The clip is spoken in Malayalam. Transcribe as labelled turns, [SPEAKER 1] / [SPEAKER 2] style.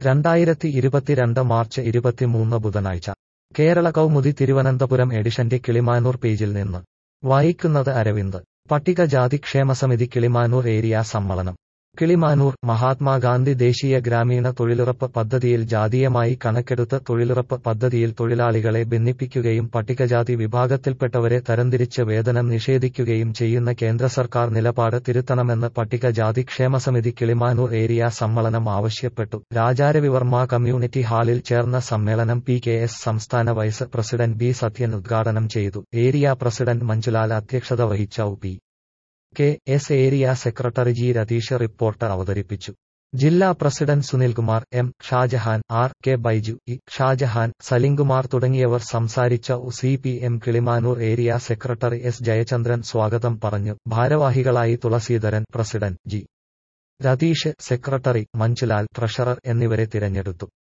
[SPEAKER 1] രണ്ടായിരത്തി ഇരുപത്തിരണ്ട് മാർച്ച് ഇരുപത്തിമൂന്ന് ബുധനാഴ്ച കേരള കൗമുദി തിരുവനന്തപുരം എഡിഷന്റെ കിളിമാനൂർ പേജിൽ നിന്ന് വായിക്കുന്നത് അരവിന്ദ് പട്ടികജാതി ക്ഷേമസമിതി കിളിമാനൂർ ഏരിയ സമ്മേളനം കിളിമാനൂർ മഹാത്മാഗാന്ധി ദേശീയ ഗ്രാമീണ തൊഴിലുറപ്പ് പദ്ധതിയിൽ ജാതീയമായി കണക്കെടുത്ത് തൊഴിലുറപ്പ് പദ്ധതിയിൽ തൊഴിലാളികളെ ഭിന്നിപ്പിക്കുകയും പട്ടികജാതി വിഭാഗത്തിൽപ്പെട്ടവരെ തരംതിരിച്ച് വേതനം നിഷേധിക്കുകയും ചെയ്യുന്ന കേന്ദ്ര സർക്കാർ നിലപാട് തിരുത്തണമെന്ന് പട്ടികജാതി ക്ഷേമസമിതി കിളിമാനൂർ ഏരിയ സമ്മേളനം ആവശ്യപ്പെട്ടു രാജാരവിവർമ്മ കമ്മ്യൂണിറ്റി ഹാളിൽ ചേർന്ന സമ്മേളനം പി കെ എസ് സംസ്ഥാന വൈസ് പ്രസിഡന്റ് ബി സത്യൻ ഉദ്ഘാടനം ചെയ്തു ഏരിയ പ്രസിഡന്റ് മഞ്ജുലാൽ അധ്യക്ഷത വഹിച്ച P K S area secretary G Ratheesh report അവതരിപ്പിച്ചു ജില്ലാ president Sunilkumar M Shajahan R K Baiju E Shajahan Salimkumar തുടങ്ങിയവർ സംസാരിച്ച C P M Kilimanoor area secretary S Jayachandran സ്വാഗതം പറഞ്ഞു ഭാരവാഹികളായി Thulaseedharan president G Ratheesh secretary Manjulal treasurer എന്നിവരെ തിരഞ്ഞെടുത്തു